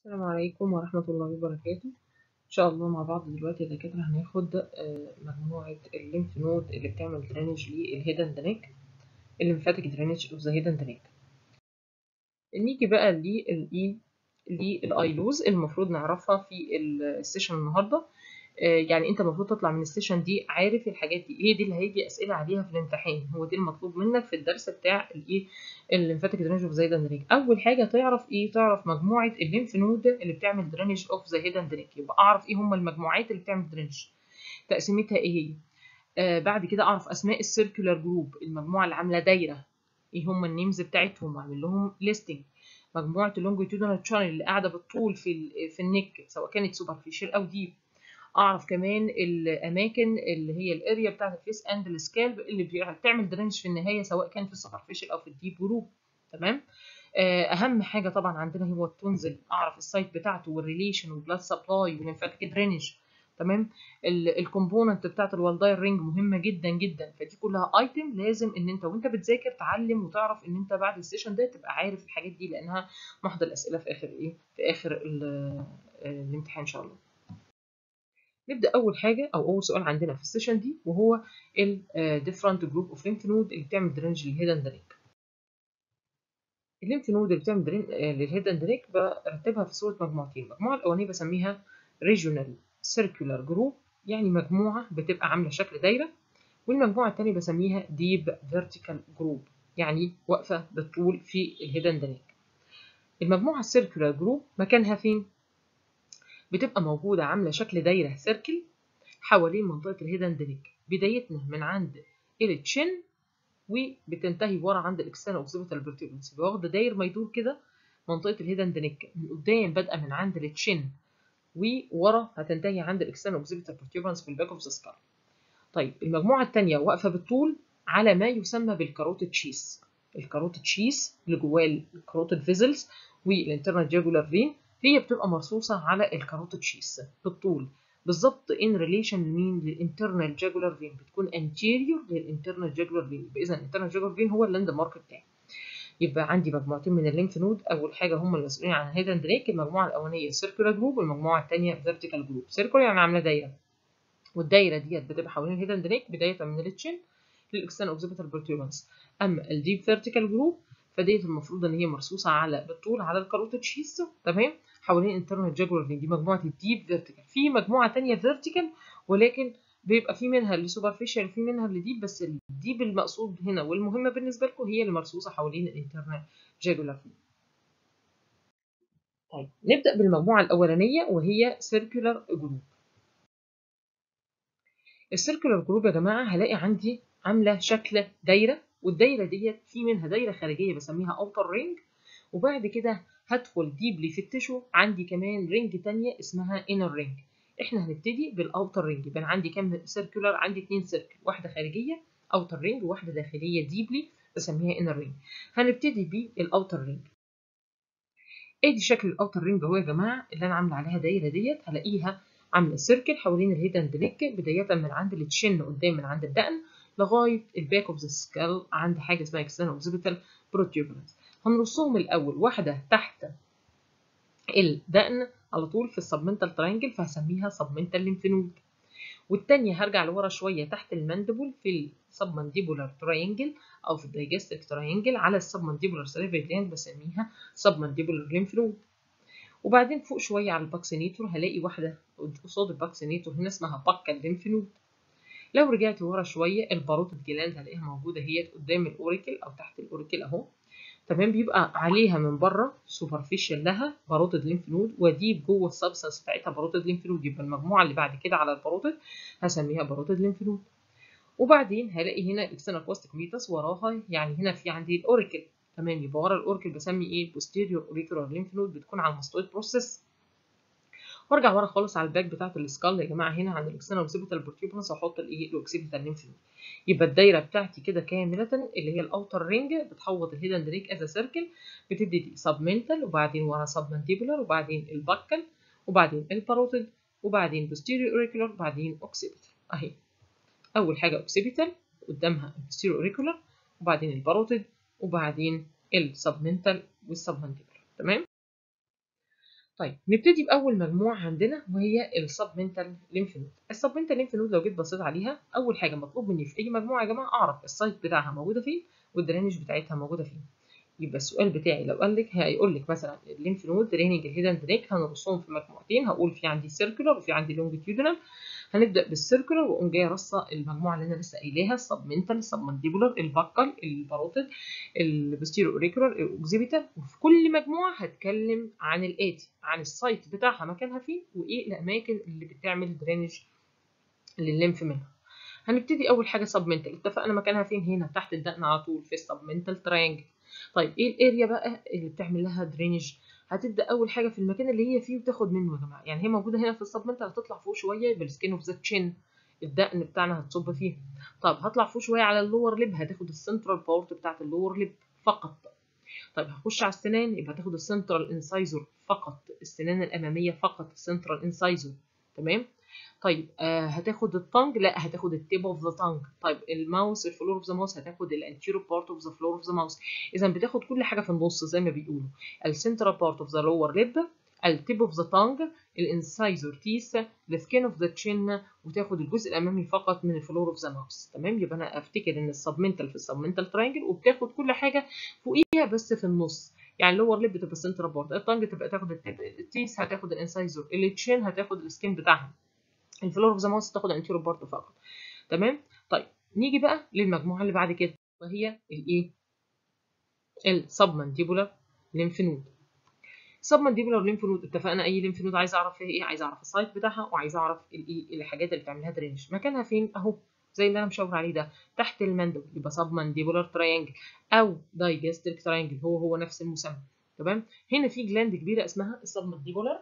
السلام عليكم ورحمة الله وبركاته إن شاء الله مع بعض دلوقتي يا دكاترة هناخد آه، مجموعة الليمف نود اللي بتعمل درينج للهيدن درينج الليمفاتيك درينج اوف ذا هيدن درينج نيجي بقى للإي للأيلوز المفروض نعرفها في السيشن النهاردة آه، يعني انت المفروض تطلع من السيشن دي عارف الحاجات دي هي دي اللي هيجي اسئله عليها في الامتحان هو دي المطلوب منك في الدرس بتاع الايه الليمفاتيك درينج اوف ذا هيدن درينج اول حاجه تعرف ايه تعرف مجموعه الليمف نود اللي بتعمل درينج اوف ذا هيدن درينج يبقى اعرف ايه هم المجموعات اللي بتعمل درينج تقسيمتها ايه هي آه بعد كده اعرف اسماء السيركولار جروب المجموعه اللي عامله دايره ايه هم النيمز بتاعتهم واعمل لهم ليستنج مجموعه اللونجيتودينال تشانل اللي قاعده بالطول في في النك سواء كانت سوبرفيشال او ديب اعرف كمان الاماكن اللي هي الاريا بتاعت الفيس اند السكالب اللي بتعمل درينج في النهايه سواء كان في السوبرفيشال او في الديب جروب تمام اهم حاجه طبعا عندنا هو التونزل اعرف السايت بتاعته والريليشن والبلاد سبلاي والليمفاتيك درينج تمام الكومبوننت بتاعت الوالداير رينج مهمه جدا جدا فدي كلها ايتم لازم ان انت وانت بتذاكر تعلم وتعرف ان انت بعد السيشن ده تبقى عارف الحاجات دي لانها محضر الاسئله في اخر ايه في اخر الامتحان ان شاء الله نبدا اول حاجه او اول سؤال عندنا في السيشن دي وهو ال different group of lymph node اللي بتعمل درينج للهيدن درينج الليمف نود اللي بتعمل درين للهيدن درينج برتبها في صوره مجموعتين المجموعه الاولانيه بسميها regional circular group يعني مجموعه بتبقى عامله شكل دايره والمجموعه الثانيه بسميها deep vertical group يعني واقفه بالطول في الهيدن درينج المجموعه السيركولار جروب مكانها فين بتبقى موجودة عاملة شكل دايرة سيركل حوالين منطقة الهيدن درينج بدايتنا من عند التشن وبتنتهي ورا عند الاكسترنال اوكسيبيتال بروتيبلز يبقى واخدة داير ما يدور كده منطقة الهيدن درينج من قدام بادئة من عند التشن وورا هتنتهي عند الاكسترنال اوكسيبيتال بروتيبلز في الباك اوف ذا سكال طيب المجموعة الثانية واقفة بالطول على ما يسمى بالكاروتيد شيس الكاروتيد شيس اللي جواه الكاروتيد فيزلز والانترنال جاجولار فين هي بتبقى مرصوصة على الكاروتيد شيس بالطول بالظبط ان ريليشن لمين للانترنال جاجولار فين بتكون انتيريور للانترنال جاجولار فين يبقى اذا الانترنال جاجولار فين هو اللاند مارك بتاعي يبقى عندي مجموعتين من الليمف نود اول حاجه هم المسؤولين عن الهيدن دريك المجموعه الاولانيه سيركولار جروب والمجموعه الثانيه فيرتيكال جروب سيركولار يعني عامله دايره والدايره ديت بتبقى حوالين الهيدن دريك بدايه من التشين للاكسترنال اوكسيبيتال بروتيوبنس اما الديب فيرتيكال جروب فديت المفروض ان هي مرصوصه على بالطول على الكاروتيد شيس تمام حوالين انترنال جاجولار فين دي مجموعه الديب فيرتيكال في مجموعه ثانيه فيرتيكال ولكن بيبقى في منها اللي سوبرفيشال في منها اللي ديب بس الديب المقصود هنا والمهمه بالنسبه لكم هي اللي مرصوصه حوالين الانترنال جاجولار فين طيب نبدا بالمجموعه الاولانيه وهي سيركولار جروب السيركولار جروب يا جماعه هلاقي عندي عامله شكل دايره والدايره ديت في منها دايره خارجيه بسميها اوتر رينج وبعد كده هدخل ديبلي في التشو عندي كمان رينج تانية اسمها انر رينج احنا هنبتدي بالاوتر رينج يبقى عندي كام سيركولار عندي اتنين سيركل واحده خارجيه اوتر رينج وواحده داخليه ديبلي بسميها انر رينج هنبتدي بالاوتر رينج ادي شكل الاوتر رينج اهو يا جماعه اللي انا عامله عليها دايره ديت هلاقيها عامله سيركل حوالين الهيدن دريك بدايه من عند التشن قدام من عند الدقن لغايه الباك اوف ذا سكال عند حاجه اسمها اكسترنال اوكسيبيتال بروتيوبرنس هنرصهم الاول واحده تحت الدقن على طول في السبمنتال تراينجل فهسميها سبمنتال ليمف نود والتانية هرجع لورا شوية تحت الماندبل في السبمنديبولار تراينجل أو في الدايجستيك تراينجل على السبمنديبولار سليفري جلاند بسميها سبمنديبولار ليمف نود وبعدين فوق شوية على الباكسينيتور هلاقي واحدة قصاد الباكسينيتور هنا اسمها باكال ليمف نود لو رجعت ورا شوية الباروتيد جلاند هلاقيها موجودة هي قدام الأوريكل أو تحت الأوريكل أهو تمام بيبقى عليها من بره سوبرفيشال لها باروتيد ليمف نود وديب جوه السبستانس بتاعتها باروتيد ليمف نود يبقى المجموعه اللي بعد كده على الباروتيد هسميها باروتيد ليمف نود وبعدين هلاقي هنا الاكسترنال كوستيك ميتاس وراها يعني هنا في عندي الاوريكل تمام يبقى ورا الاوريكل بسمي ايه بوستيريور اوريكولار ليمف نود بتكون على الماستويد بروسيس وارجع ورا خالص على الباك بتاعت السكال يا جماعه هنا عند الاكسترنال اوكسيبيتال بروتيوبنس واحط الايه الاوكسيبيتال ليمف نود يبقى الدايره بتاعتي كده كامله اللي هي الاوتر رينج بتحوط الهيدن دريك از سيركل بتبتدي سبمنتال وبعدين ورا سبمنتيبولار وبعدين الباكل وبعدين الباروتيد وبعدين بوستيريور اوريكولار وبعدين اوكسيبيتال اهي اول حاجه اوكسيبيتال قدامها البوستيريور اوريكولار وبعدين الباروتيد وبعدين السبمنتال والسبمنتيبولار تمام طيب نبتدي باول مجموعه عندنا وهي السبمنتال ليمف نود السبمنتال ليمف نود لو جيت بصيت عليها اول حاجه مطلوب مني في اي مجموعه يا جماعه اعرف السايت بتاعها موجوده فين والدرينج بتاعتها موجوده فين يبقى السؤال بتاعي لو قال لك هيقول لك مثلا الليمف نود دريننج الهيدن دريك هنرصهم في مجموعتين هقول في عندي سيركولار وفي عندي لونجيتيودنال هنبدا بالسيركولار واقوم جايه رصه المجموعه اللي انا لسه قايلاها السبمنتال السبمنديبولار الباكال الباروتيد البستيرو اوريكولار الاوكزيبيتال وفي كل مجموعه هتكلم عن الاتي عن السايت بتاعها مكانها فين وايه الاماكن اللي بتعمل درينج للليمف منها هنبتدي اول حاجه سبمنتال اتفقنا مكانها فين هنا تحت الدقن على طول في السبمنتال تراينجل طيب ايه الاريا بقى اللي بتعمل لها درينج هتبدا اول حاجه في المكان اللي هي فيه وتاخد منه يا جماعه يعني هي موجوده هنا في السبمنتال هتطلع فوق شويه بالسكين اوف ذا تشين الدقن بتاعنا هتصب فيه طب هطلع فوق شويه على اللور ليب هتاخد السنترال بارت بتاعت اللور ليب فقط طيب هخش على السنان يبقى هتاخد السنترال انسايزور فقط السنان الاماميه فقط السنترال انسايزور تمام طيب آه هتاخد التانج لا هتاخد التيب اوف ذا تانج طيب الماوس الفلور اوف ذا ماوس هتاخد الانتيرو بارت اوف ذا فلور اوف ذا ماوس اذا بتاخد كل حاجه في النص زي ما بيقولوا السنترال بارت اوف ذا لور ليب التيب اوف ذا تانج الانسايزور تيس السكين اوف ذا تشين وتاخد الجزء الامامي فقط من الفلور اوف ذا ماوس تمام يبقى انا افتكر ان السبمنتال في السبمنتال تراينجل وبتاخد كل حاجه فوقيها بس في النص يعني اللور ليب بتبقى السنترال بارت التانج تبقى تاخد التيب التيس هتاخد الانسايزور التشين هتاخد السكين بتاعها الفلور اوف ذا ماوس تاخد الانتيرو بارت فقط تمام طيب نيجي بقى للمجموعه اللي بعد كده وهي الايه السبمنديبولار ليمف نود سبمنديبولار ليمف نود اتفقنا اي ليمف نود عايز اعرف فيها ايه عايز اعرف السايت بتاعها وعايز اعرف الايه الحاجات اللي بتعملها درينج مكانها فين اهو زي اللي انا مشاور عليه ده تحت المندل يبقى سبمنديبولار تراينجل او دايجستريك تراينجل هو هو نفس المسمى تمام هنا في جلاند كبيره اسمها السبمنديبولار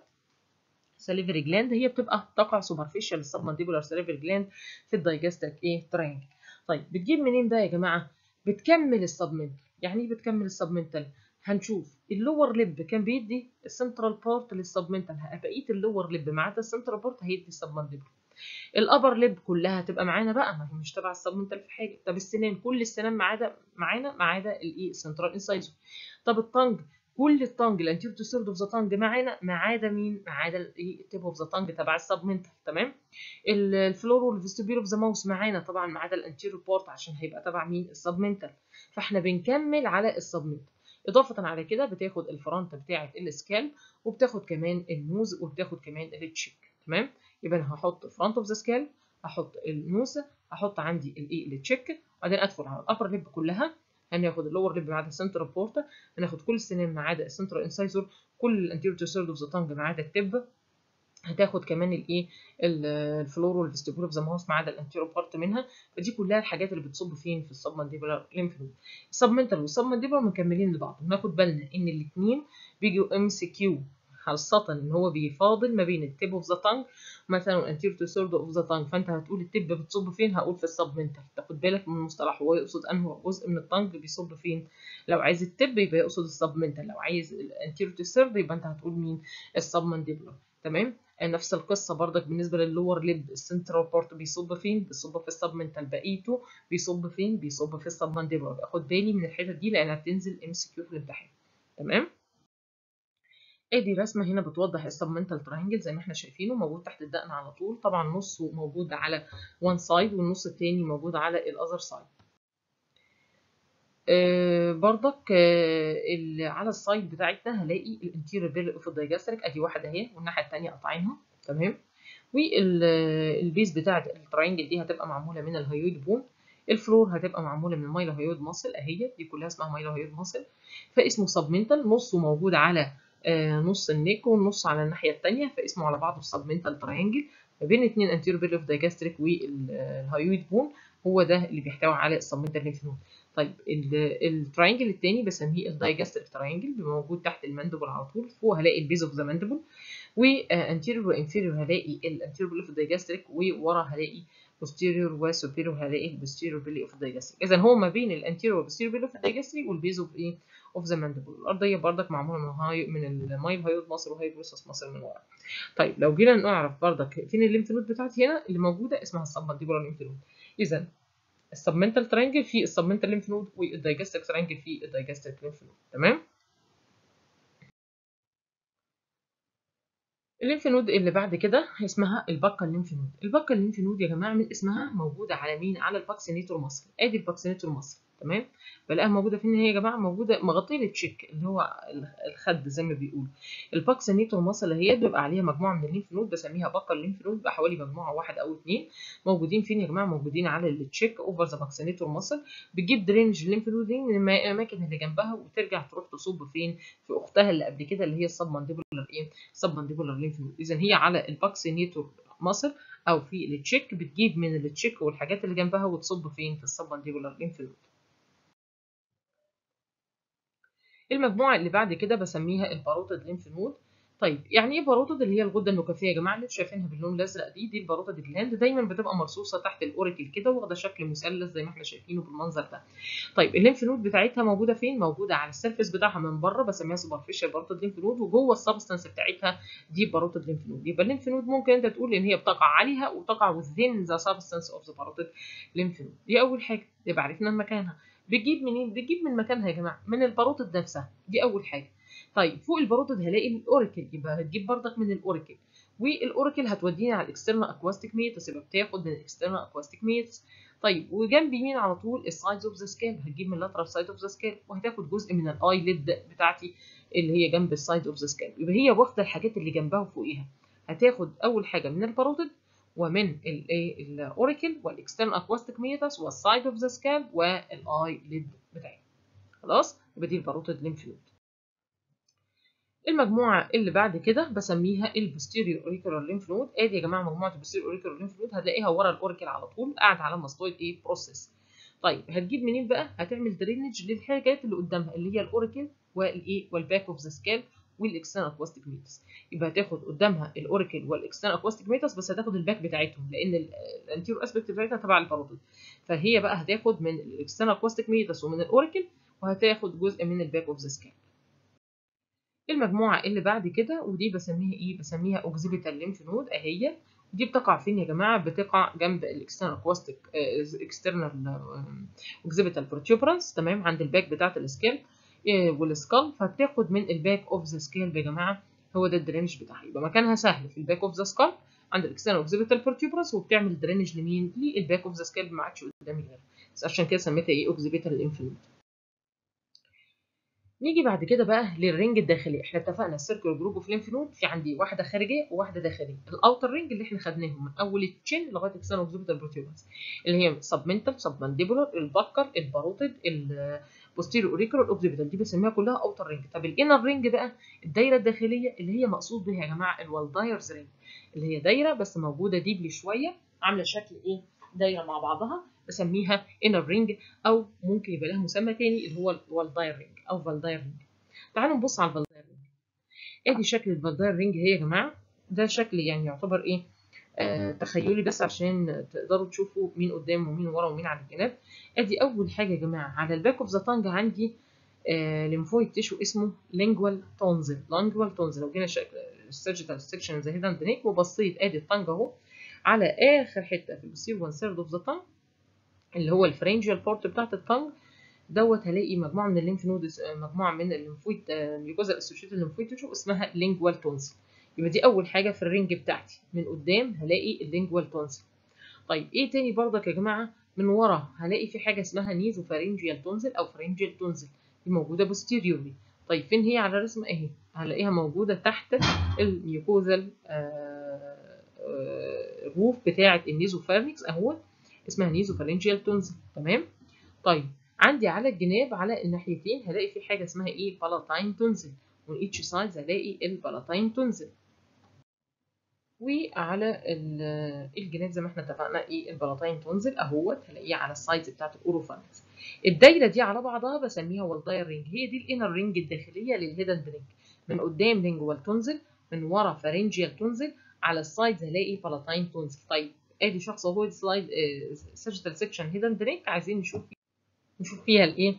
ساليفري جلاند هي بتبقى تقع سوبرفيشال السبمنديبولار ساليفري جلاند في الدايجستريك ايه تراينجل طيب بتجيب منين بقى يا جماعه بتكمل السبمنتال يعني ايه بتكمل السبمنتال هنشوف اللور ليب كان بيدي السنترال بارت للسبمنتال بقيه اللور ليب ما عدا السنترال بارت هيدي السبمنديبولار الابر ليب كلها هتبقى معانا بقى ما هي مش تبع السبمنتال في حاجه طب السنان كل السنان ما عدا معانا ما عدا الايه السنترال انسايزر طب الطنج كل التانج الانتيرو تو ثيرد اوف ذا تانج معانا ما عدا مين؟ ما عدا التيب اوف ذا تانج تبع السبمنتال تمام؟ الفلور والفيستيبيول اوف ذا ماوس معانا طبعا ما عدا الانتيرو بورت عشان هيبقى تبع مين؟ السبمنتال فاحنا بنكمل على السبمنتال اضافه على كده بتاخد الفرونت بتاعه السكال وبتاخد كمان النوز وبتاخد كمان التشيك تمام؟ يبقى انا هحط فرونت اوف ذا سكال هحط النوز هحط عندي الايه التشيك وبعدين ادخل على الابر ليب كلها هناخد اللور ليب ما عدا السنترال بورتا هناخد كل السنان ما عدا السنترال انسايزور كل الانتيريور تو ثيرد اوف ذا تانج ما عدا التب هتاخد كمان الايه الفلور والفيستيبول اوف ذا ماوس ما عدا الانتيريور بارت منها فدي كلها الحاجات اللي بتصب فين في السبمنديبولار ليمف نود السبمنتال والسبمنديبولار مكملين لبعض وناخد بالنا ان الاثنين بيجوا ام سي كيو خاصة ان هو بيفاضل ما بين التيب اوف ذا تانج مثلا الانتيريور تو ثيرد اوف ذا تانج فانت هتقول التيب بتصب فين هقول في السبمنتال تاخد بالك من المصطلح هو يقصد انه جزء من التانج بيصب فين لو عايز التيب يبقى يقصد السبمنتال لو عايز الانتيريور تو ثيرد يبقى انت هتقول مين السبمنديبولار تمام نفس القصه برضك بالنسبه للور ليب السنترال بارت بيصب فين بيصب في السبمنتال بقيته بيصب فين بيصب في السبمنديبولار باخد بالي من الحتت دي لانها بتنزل ام سي كيو في الامتحان تمام ادي رسمه هنا بتوضح السبمنتال تراينجل زي ما احنا شايفينه موجود تحت الدقن على طول طبعا نصه موجود على وان سايد والنص التاني موجود على الاذر سايد آه برضك آه على السايد بتاعتنا هلاقي الانتيريور بيل اوف الدايجاستريك ادي واحده اهي والناحيه الثانيه قاطعينها تمام والبيز بتاعت التراينجل دي هتبقى معموله من الهيويد بون الفلور هتبقى معموله من المايلو هيود ماسل اهي دي كلها اسمها مايلو هيود ماسل فاسمه سبمنتال نصه موجود على آه نص النيك والنص على الناحيه الثانيه فاسمه على بعضه السبمنتال تراينجل ما بين اثنين انتيريور بيل اوف دايجاستريك والهيويد بون هو ده اللي بيحتوي على السبمنتال ليمف نود طيب التراينجل الثاني بسميه الدايجاستريك تراينجل موجود تحت الماندبل على طول فوق هلاقي البيز اوف ذا ماندبل وانتيريور وانفيريور هلاقي الانتيريور بيل اوف دايجاستريك وورا هلاقي posterior وسوبيريور هلاقي البوستيريور بيلي اوف الدايجاستريك اذا هو ما بين الانتيريور والبوستيريور بيلي اوف الدايجاستريك والبيز اوف ايه اوف ذا ماندبل الارضيه بردك معموله من هاي من المايل هايود مصر وهاي بروسس مصر من ورا طيب لو جينا نعرف بردك فين الليمف نود بتاعتي هنا اللي موجوده اسمها السبمنديبولار ليمف نود اذا السبمنتال ترانجل في السبمنتال ليمف نود والدايجاستريك ترانجل في الدايجاستريك ليمف نود تمام الليمف نود اللي بعد كده اسمها الباكا الليمف نود الباكا الليمف نود يا جماعه من اسمها موجوده على مين على الباكسينيتور مصل ادي الباكسينيتور مصل تمام بلاقيها موجوده فين هي يا جماعه موجوده مغطيه التشيك اللي هو الخد زي ما بيقولوا الباكسينيتور مصل هي بيبقى عليها مجموعه من الليمف نود بسميها باكا الليمف نود بيبقى حوالي مجموعه واحد او اثنين موجودين فين يا جماعه موجودين على التشيك اوفر ذا باكسينيتور مصل بتجيب درينج الليمف نود دي من الاماكن اللي جنبها وترجع تروح تصب فين في اختها اللي قبل كده اللي هي السب مانديبولار ايه سب مانديبولار ليمف نود اذا هي على الباكسينيتور مصل او في التشيك بتجيب من التشيك والحاجات اللي جنبها وتصب فين في السب مانديبولار ليمف نود المجموعه اللي بعد كده بسميها الباروتيد ليمف نود طيب يعني ايه باروتيد اللي هي الغده النخافيه يا جماعه اللي شايفينها باللون الازرق دي دي الباروتيد جلاند دايما بتبقى مرصوصه تحت الاوريكل كده واخده شكل مثلث زي ما احنا شايفينه بالمنظر ده طيب الليمف نود بتاعتها موجوده فين موجوده على السيرفيس بتاعها من بره بسميها سوبرفيشال باروتيد ليمف نود وجوه السبستانس بتاعتها دي باروتيد ليمف نود يبقى الليمف نود ممكن انت تقول ان هي بتقع عليها وتقع within the substance of the parotid lymph node دي اول حاجه يبقى عرفنا مكانها بتجيب منين بتجيب من مكانها يا جماعه من الباروتيد نفسها دي اول حاجه طيب فوق الباروتيد هلاقي الاوريكل يبقى هتجيب بردك من الاوريكل والاوريكل هتودينا على الاكسترنال اكواستيك ميتس يبقى بتاخد من الاكسترنال اكواستيك ميتس طيب وجنب يمين على طول السايدز اوف ذا سكال هتجيب من اللاترال سايد اوف ذا سكال وهتاخد جزء من الاي ليد بتاعتي اللي هي جنب السايد اوف ذا سكال يبقى هي واخده الحاجات اللي جنبها وفوقيها هتاخد اول حاجه من الباروتيد ومن الايه الاوريكل والاكسترنال اكواستيك ميتس والسايد اوف ذا سكال والاي ليد بتاعي خلاص يبقى دي الباروتيد ليمف نود المجموعه اللي بعد كده بسميها البوستيريور اوريكولار ليمف نود ادي يا جماعه مجموعه البوستيريور اوريكولار ليمف نود هتلاقيها ورا الاوريكل على طول قاعد على ماستويد ايه بروسيس طيب هتجيب منين بقى هتعمل درينج للحاجات اللي قدامها اللي هي الاوريكل والايه والباك اوف ذا سكال والاكسترنال اكواستيك ميتس يبقى هتاخد قدامها الاوريكل والاكسترنال اكواستيك ميتس بس هتاخد الباك بتاعتهم لان الانتيرو اسبكت بتاعتها تبع الباروتيد فهي بقى هتاخد من الاكسترنال اكواستيك ميتس ومن الاوريكل وهتاخد جزء من الباك اوف ذا سكال المجموعه اللي بعد كده ودي بسميها ايه بسميها اوكزيبيتال ليمف نود اهي دي بتقع فين يا جماعه بتقع جنب الاكسترنال اكواستيك اكسترنال اوكزيبيتال بروتوبرانس تمام عند الباك بتاعه السكال والسكال فبتاخد من الباك اوف ذا سكال يا جماعه هو ده الدرينج بتاعها يبقى مكانها سهل في الباك اوف ذا سكال عند الاكسترنال اوكزيبيتال بروتوبرانس وبتعمل درينج لمين للباك اوف ذا سكال ما عادش قدامي غيرها بس عشان كده سميتها ايه اوكزيبيتال ليمف نود نيجي بعد كده بقى للرينج الداخلي احنا اتفقنا السيركل جروب اوف ليمف نود في عندي واحده خارجيه وواحده داخليه الاوتر رينج اللي احنا خدناهم من اول التشين لغايه اكسترنال اوكزيبيتال بروتوبرانس اللي هي سبمنتال سبمانديبولار البكر الباروتيد البوستيريور اوريكولار اوكزيبيتال دي بنسميها كلها اوتر رينج طب الانر رينج بقى الدايره الداخليه اللي هي مقصود بها يا جماعه الوالدايرز رينج اللي هي دايره بس موجوده ديبلي شويه عامله شكل ايه دايره مع بعضها بسميها انر رينج او ممكن يبقى لها مسمى تاني اللي هو الوالداير رينج او فالداير رينج تعالوا نبص على الفالداير رينج ادي شكل الفالداير رينج هي يا جماعه ده شكل يعني يعتبر ايه آه تخيلي بس عشان تقدروا تشوفوا مين قدام ومين ورا ومين على الجناب ادي اول حاجه يا جماعه على الباك اوف ذا تانج عندي آه ليمفويد تيشو اسمه لينجوال تونزل لينجوال تونزل لو جينا السيرجيتال سيكشن زي هيد اند نيك وبصيت ادي التانج اهو على اخر حته في البوستير 1 ثيرد اوف ذا تانج اللي هو الفرنجيال بورت بتاعت التانج دوت هلاقي مجموعه من الليمف نودز مجموعه من الليمفويد ميوكوزا اسوشيتد ليمفويد تيشو اسمها لينجوال تونسل يبقى دي اول حاجه في الرينج بتاعتي من قدام هلاقي اللينجوال تونسل طيب ايه تاني برضك يا جماعه من ورا هلاقي في حاجه اسمها نيزو فارنجيال تونزل او فرنجيال تونزل دي موجوده بوستيريورلي طيب فين هي على الرسمه اهي هلاقيها موجوده تحت الميوكوزال الروف بتاعه النيزو فارنكس اهو اسمها نيزو فارنجيال تونزل تمام طيب عندي على الجناب على الناحيتين هلاقي في حاجه اسمها ايه بالاتاين تونزل من ايتش سايدز هلاقي البالاتاين تونزل وعلى الجناب زي ما احنا اتفقنا ايه البالاتاين تونزل اهوت هلاقيه على السايدز بتاعت الاوروفانكس الدايره دي على بعضها بسميها والداير رينج هي دي الانر رينج الداخليه للهيدن رينج من قدام لينجوال تونزل من ورا فارنجيال تونزل على السايدز هلاقي بالاتاين تونزل طيب ادي شخص اهو سلايد سيرجيتال سيكشن هيدن درينك عايزين نشوف نشوف فيها الايه